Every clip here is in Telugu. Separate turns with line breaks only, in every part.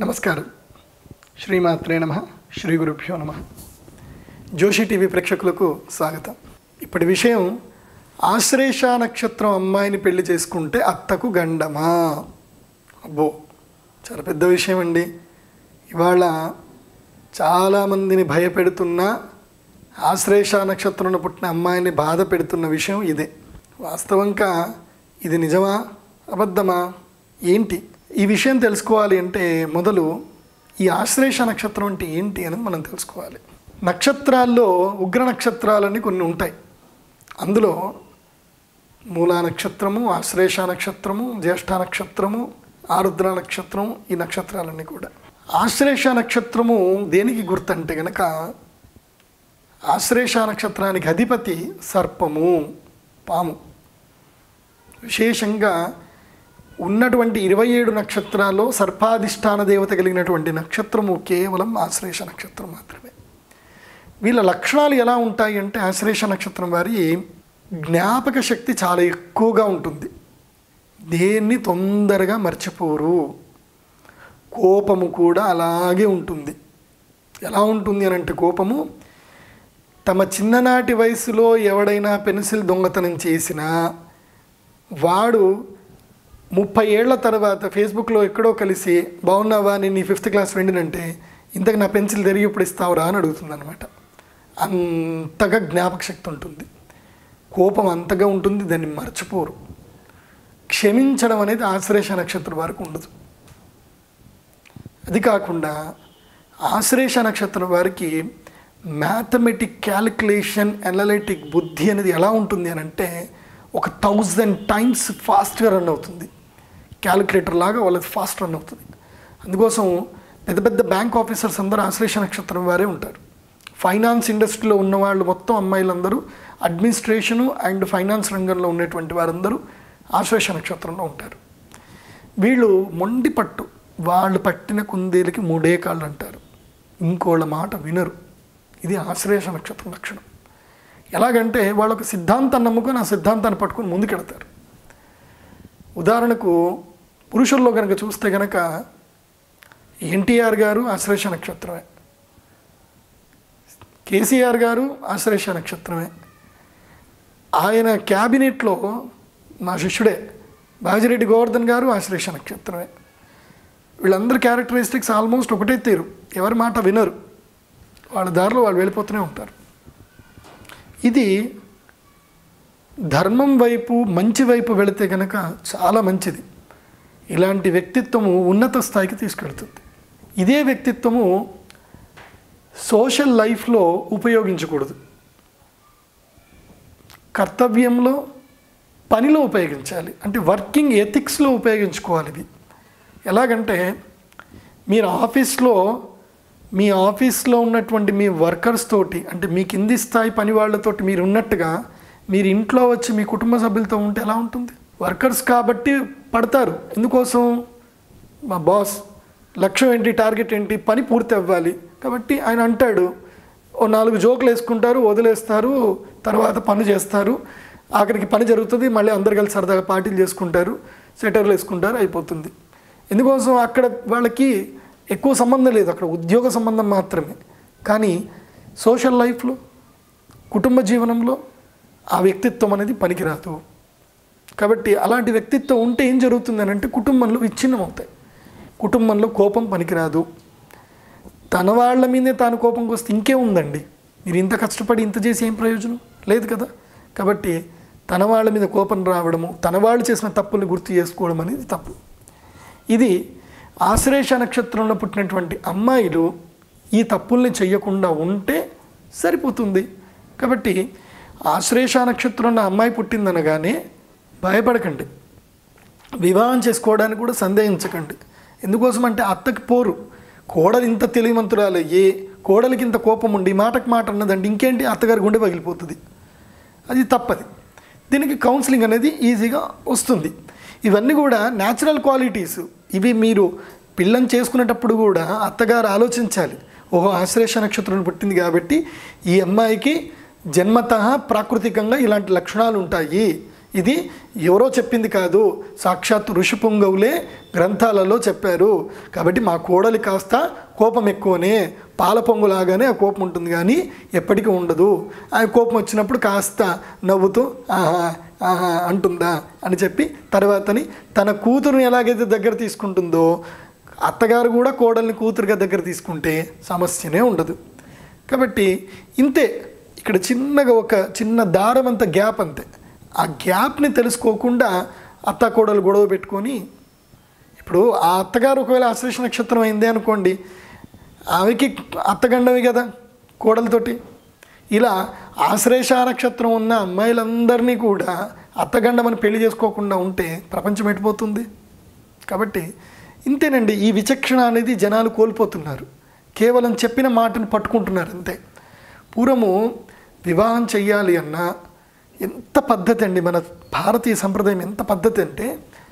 నమస్కారం శ్రీమాత్రే నమ శ్రీ గురుభ్యో నమ జోషి టీవీ ప్రేక్షకులకు స్వాగతం ఇప్పటి విషయం ఆశ్లేష నక్షత్రం అమ్మాయిని పెళ్లి చేసుకుంటే అత్తకు గండమా అబ్బో చాలా పెద్ద విషయం అండి ఇవాళ చాలామందిని భయపెడుతున్న ఆశ్లేష నక్షత్రంలో పుట్టిన అమ్మాయిని బాధ పెడుతున్న విషయం ఇదే వాస్తవంగా ఇది నిజమా అబద్ధమా ఏంటి ఈ విషయం తెలుసుకోవాలి అంటే మొదలు ఈ ఆశ్లేష నక్షత్రం అంటే ఏంటి అని మనం తెలుసుకోవాలి నక్షత్రాల్లో ఉగ్ర నక్షత్రాలని కొన్ని ఉంటాయి అందులో మూలా నక్షత్రము ఆశ్లేష నక్షత్రము జ్యేష్ఠ నక్షత్రము ఆరుద్ర నక్షత్రం ఈ నక్షత్రాలన్నీ కూడా ఆశ్లేష నక్షత్రము దేనికి గుర్తంటే గనక ఆశ్లేష నక్షత్రానికి అధిపతి సర్పము పాము విశేషంగా ఉన్నటువంటి ఇరవై ఏడు నక్షత్రాల్లో సర్పాధిష్టాన దేవత కలిగినటువంటి నక్షత్రము కేవలం ఆశ్లేష నక్షత్రం మాత్రమే వీళ్ళ లక్షణాలు ఎలా ఉంటాయి అంటే ఆశ్లేష నక్షత్రం వారి జ్ఞాపక శక్తి చాలా ఎక్కువగా ఉంటుంది దేన్ని తొందరగా మర్చిపోరు కోపము కూడా అలాగే ఉంటుంది ఎలా ఉంటుంది అని అంటే కోపము తమ చిన్ననాటి వయసులో ఎవడైనా పెన్సిల్ దొంగతనం చేసినా వాడు ముప్పై ఏళ్ల తర్వాత ఫేస్బుక్లో ఎక్కడో కలిసి బాగున్నావా నేను నీ ఫిఫ్త్ క్లాస్ ఫ్రెండ్నంటే ఇంతకు నా పెన్సిల్ తిరిగి ఇప్పుడు ఇస్తావురా అని అడుగుతుంది అనమాట అంతగా జ్ఞాపక శక్తి ఉంటుంది కోపం అంతగా ఉంటుంది దాన్ని మర్చిపోరు క్షమించడం అనేది ఆశ్లేష నక్షత్రం వారికి ఉండదు అది కాకుండా ఆశ్లేష నక్షత్రం వారికి మ్యాథమెటిక్ క్యాలిక్యులేషన్ అనలిటిక్ బుద్ధి అనేది ఎలా ఉంటుంది అని అంటే ఒక థౌజండ్ టైమ్స్ ఫాస్ట్గా రన్ అవుతుంది క్యాలిక్యులేటర్ లాగా వాళ్ళది ఫాస్ట్ రన్ అవుతుంది అందుకోసం పెద్ద పెద్ద బ్యాంక్ ఆఫీసర్స్ అందరూ ఆశ్లేష నక్షత్రం వారే ఉంటారు ఫైనాన్స్ ఇండస్ట్రీలో ఉన్న వాళ్ళు మొత్తం అమ్మాయిలందరూ అడ్మినిస్ట్రేషను అండ్ ఫైనాన్స్ రంగంలో ఉన్నటువంటి వారందరూ ఆశ్లేష నక్షత్రంలో ఉంటారు వీళ్ళు మొండి పట్టు వాళ్ళు పట్టిన కుందేలకి మూడే కాళ్ళు అంటారు ఇంకోళ్ళ మాట వినరు ఇది ఆశ్లేష నక్షత్రం లక్షణం ఎలాగంటే వాళ్ళు ఒక సిద్ధాంతాన్ని నమ్ముకొని ఆ సిద్ధాంతాన్ని పట్టుకొని ముందుకెడతారు ఉదాహరణకు పురుషుల్లో కనుక చూస్తే కనుక ఎన్టీఆర్ గారు ఆశ్లేష నక్షత్రమే కేసీఆర్ గారు ఆశ్లేష నక్షత్రమే ఆయన క్యాబినెట్లో మా శిష్యుడే బాజిరెడ్డి గోవర్ధన్ గారు ఆశ్లేష నక్షత్రమే వీళ్ళందరి క్యారెక్టరిస్టిక్స్ ఆల్మోస్ట్ ఒకటే తీరు ఎవరి మాట వినరు వాళ్ళ దారిలో వాళ్ళు వెళ్ళిపోతూనే ఉంటారు ఇది ధర్మం వైపు మంచి వైపు వెళితే కనుక చాలా మంచిది ఇలాంటి వ్యక్తిత్వము ఉన్నత స్థాయికి తీసుకెళ్తుంది ఇదే వ్యక్తిత్వము సోషల్ లైఫ్లో ఉపయోగించకూడదు కర్తవ్యంలో పనిలో ఉపయోగించాలి అంటే వర్కింగ్ ఎథిక్స్లో ఉపయోగించుకోవాలి ఇది ఎలాగంటే మీరు ఆఫీస్లో మీ ఆఫీస్లో ఉన్నటువంటి మీ వర్కర్స్ తోటి అంటే మీ కింది స్థాయి పని వాళ్ళతోటి మీరు ఉన్నట్టుగా మీరు ఇంట్లో వచ్చి మీ కుటుంబ సభ్యులతో ఉంటే ఎలా ఉంటుంది వర్కర్స్ కాబట్టి పడతారు ఎందుకోసం మా బాస్ లక్ష్యం ఏంటి టార్గెట్ ఏంటి పని పూర్తి అవ్వాలి కాబట్టి ఆయన అంటాడు ఓ నాలుగు జోకులు వేసుకుంటారు వదిలేస్తారు తర్వాత పని చేస్తారు ఆఖరికి పని జరుగుతుంది మళ్ళీ అందరు కలిసి సరదాగా పార్టీలు చేసుకుంటారు సెటర్లు వేసుకుంటారు అయిపోతుంది ఎందుకోసం అక్కడ వాళ్ళకి ఎక్కువ సంబంధం లేదు అక్కడ ఉద్యోగ సంబంధం మాత్రమే కానీ సోషల్ లైఫ్లో కుటుంబ జీవనంలో ఆ వ్యక్తిత్వం అనేది పనికిరాదు కాబట్టి అలాంటి వ్యక్తిత్వం ఉంటే ఏం జరుగుతుంది అని అంటే కుటుంబంలో విచ్ఛిన్నం అవుతాయి కుటుంబంలో కోపం పనికిరాదు తన వాళ్ళ మీదే తాను కోపంకి వస్తే ఇంకే ఉందండి మీరు ఇంత కష్టపడి ఇంత చేసి ఏం ప్రయోజనం లేదు కదా కాబట్టి తన వాళ్ళ మీద కోపం రావడము తన వాళ్ళు చేసిన తప్పుల్ని గుర్తు చేసుకోవడం అనేది తప్పు ఇది ఆశ్లేష నక్షత్రంలో పుట్టినటువంటి అమ్మాయిలు ఈ తప్పుల్ని చెయ్యకుండా ఉంటే సరిపోతుంది కాబట్టి ఆశ్లేష నక్షత్రంలో అమ్మాయి పుట్టిందనగానే భయపడకండి వివాహం చేసుకోవడానికి కూడా సందేహించకండి ఎందుకోసం అంటే అత్తకి పోరు కోడలు ఇంత తెలివిమంతురాలు ఏ కోడలికి ఇంత కోపం ఉండి మాటకు మాట అన్నదండి ఇంకేంటి అత్తగారి గుండె పగిలిపోతుంది అది తప్పది దీనికి కౌన్సిలింగ్ అనేది ఈజీగా వస్తుంది ఇవన్నీ కూడా న్యాచురల్ క్వాలిటీస్ ఇవి మీరు పిల్లని చేసుకునేటప్పుడు కూడా అత్తగారు ఆలోచించాలి ఓహో ఆశ్లేష నక్షత్రం పుట్టింది కాబట్టి ఈ అమ్మాయికి జన్మత ప్రాకృతికంగా ఇలాంటి లక్షణాలు ఉంటాయి ఇది ఎవరో చెప్పింది కాదు సాక్షాత్ ఋషి పొంగవులే గ్రంథాలలో చెప్పారు కాబట్టి మా కోడలి కాస్త కోపం ఎక్కువనే పాల పొంగులాగానే ఆ కోపం ఉంటుంది కానీ ఎప్పటికీ ఉండదు ఆ కోపం వచ్చినప్పుడు కాస్త నవ్వుతూ ఆహా ఆహా అంటుందా అని చెప్పి తర్వాతని తన కూతురుని ఎలాగైతే దగ్గర తీసుకుంటుందో అత్తగారు కూడా కోడల్ని కూతురుగా దగ్గర తీసుకుంటే సమస్యనే ఉండదు కాబట్టి ఇంతే ఇక్కడ చిన్నగా ఒక చిన్న దారం అంత గ్యాప్ అంతే ఆ గ్యాప్ని తెలుసుకోకుండా అత్త కోడలు గొడవ పెట్టుకొని ఇప్పుడు ఆ అత్తగారు ఒకవేళ ఆశ్లేష నక్షత్రం అయింది అనుకోండి ఆమెకి అత్తగండవి కదా కోడలతోటి ఇలా ఆశ్లేష నక్షత్రం ఉన్న అమ్మాయిలందరినీ కూడా అత్తగండమని పెళ్లి చేసుకోకుండా ఉంటే ప్రపంచం ఎటుపోతుంది కాబట్టి ఇంతేనండి ఈ విచక్షణ అనేది జనాలు కోల్పోతున్నారు కేవలం చెప్పిన మాటను పట్టుకుంటున్నారు అంతే పూర్వము వివాహం చెయ్యాలి అన్నా ఎంత పద్ధతి అండి మన భారతీయ సంప్రదాయం ఎంత పద్ధతి అంటే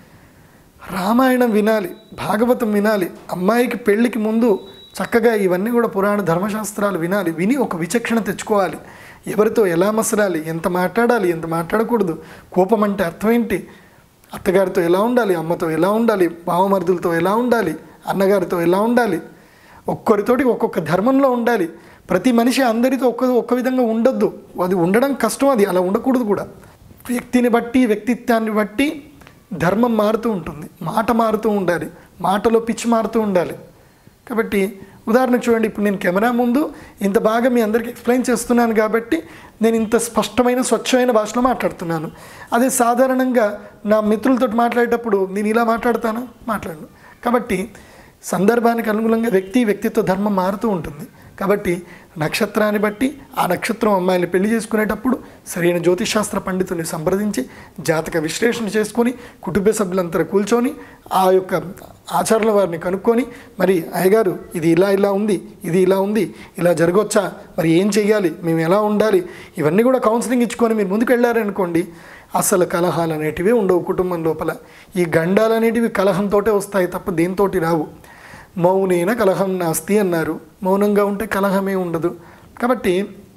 రామాయణం వినాలి భాగవతం వినాలి అమ్మాయికి పెళ్ళికి ముందు చక్కగా ఇవన్నీ కూడా పురాణ ధర్మశాస్త్రాలు వినాలి విని ఒక విచక్షణ తెచ్చుకోవాలి ఎవరితో ఎలా మసలాలి ఎంత మాట్లాడాలి ఎంత మాట్లాడకూడదు కోపం అంటే అర్థం ఏంటి అత్తగారితో ఎలా ఉండాలి అమ్మతో ఎలా ఉండాలి బావమరుదులతో ఎలా ఉండాలి అన్నగారితో ఎలా ఉండాలి ఒక్కరితోటి ఒక్కొక్క ధర్మంలో ఉండాలి ప్రతి మనిషి అందరితో ఒక్క ఒక్క విధంగా ఉండొద్దు అది ఉండడం కష్టం అది అలా ఉండకూడదు కూడా వ్యక్తిని బట్టి వ్యక్తిత్వాన్ని బట్టి ధర్మం మారుతూ ఉంటుంది మాట మారుతూ ఉండాలి మాటలో పిచ్చి మారుతూ ఉండాలి కాబట్టి ఉదాహరణకు చూడండి ఇప్పుడు నేను కెమెరా ముందు ఇంత బాగా మీ అందరికీ ఎక్స్ప్లెయిన్ చేస్తున్నాను కాబట్టి నేను ఇంత స్పష్టమైన స్వచ్ఛమైన భాషలో మాట్లాడుతున్నాను అదే సాధారణంగా నా మిత్రులతో మాట్లాడేటప్పుడు నేను ఇలా మాట్లాడతాను మాట్లాడను కాబట్టి సందర్భానికి అనుగుణంగా వ్యక్తి వ్యక్తిత్వ ధర్మం మారుతూ ఉంటుంది కాబట్టి నక్షత్రాన్ని బట్టి ఆ నక్షత్రం అమ్మాయిని పెళ్లి చేసుకునేటప్పుడు సరైన జ్యోతిషాస్త్ర పండితుల్ని సంప్రదించి జాతక విశ్లేషణ చేసుకొని కుటుంబ సభ్యులంతా కూర్చొని ఆ యొక్క ఆచరణ వారిని కనుక్కొని మరి అయ్యగారు ఇది ఇలా ఇలా ఉంది ఇది ఇలా ఉంది ఇలా జరగవచ్చా మరి ఏం చెయ్యాలి మేము ఎలా ఉండాలి ఇవన్నీ కూడా కౌన్సిలింగ్ ఇచ్చుకొని మీరు ముందుకు వెళ్ళారనుకోండి అసలు కలహాలు అనేటివి ఉండవు కుటుంబం లోపల ఈ గండాలు అనేటివి కలహంతోటే వస్తాయి తప్ప దేంతోటి రావు మౌనేన కలహం నాస్తి అన్నారు మౌనంగా ఉంటే కలహమే ఉండదు కాబట్టి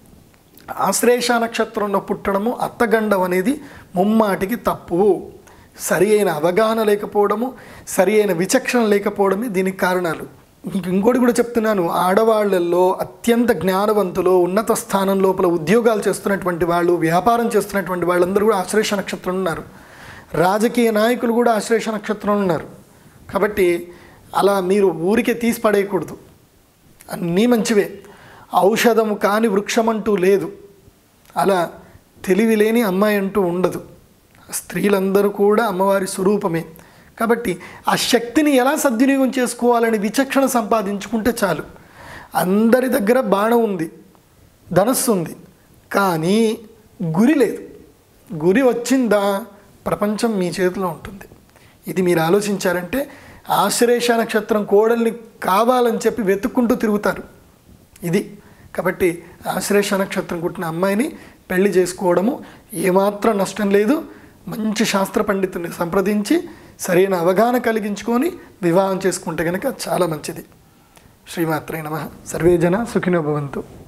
ఆశ్లేష నక్షత్రంలో పుట్టడము అత్తగండం అనేది ముమ్మాటికి తప్పు సరి అయిన అవగాహన లేకపోవడము సరి అయిన విచక్షణ లేకపోవడమే దీనికి కారణాలు మీకు ఇంకోటి కూడా చెప్తున్నాను ఆడవాళ్ళల్లో అత్యంత జ్ఞానవంతులు ఉన్నత స్థానం లోపల ఉద్యోగాలు చేస్తున్నటువంటి వాళ్ళు వ్యాపారం చేస్తున్నటువంటి వాళ్ళందరూ కూడా ఆశ్లేష నక్షత్రం ఉన్నారు రాజకీయ నాయకులు కూడా ఆశ్లేష నక్షత్రం ఉన్నారు కాబట్టి అలా మీరు ఊరికే తీసి పడేయకూడదు అన్నీ మంచివే ఔషధము కాని వృక్షం అంటూ లేదు అలా తెలివి లేని అమ్మాయి అంటూ ఉండదు స్త్రీలందరూ కూడా అమ్మవారి స్వరూపమే కాబట్టి ఆ శక్తిని ఎలా సద్వినియోగం చేసుకోవాలని విచక్షణ సంపాదించుకుంటే చాలు అందరి దగ్గర బాణం ఉంది ధనస్సు ఉంది కానీ గురి లేదు గురి వచ్చిందా ప్రపంచం మీ చేతిలో ఉంటుంది ఇది మీరు ఆలోచించారంటే ఆశ్లేష నక్షత్రం కోడల్ని కావాలని చెప్పి వెతుక్కుంటూ తిరుగుతారు ఇది కాబట్టి ఆశ్లేష నక్షత్రం కుట్టిన అమ్మాయిని పెళ్లి చేసుకోవడము ఏమాత్రం నష్టం లేదు మంచి శాస్త్ర పండితుని సంప్రదించి సరైన అవగాహన కలిగించుకొని వివాహం చేసుకుంటే కనుక చాలా మంచిది శ్రీమాత్రే నమ సర్వే జన సుఖినో భవంతు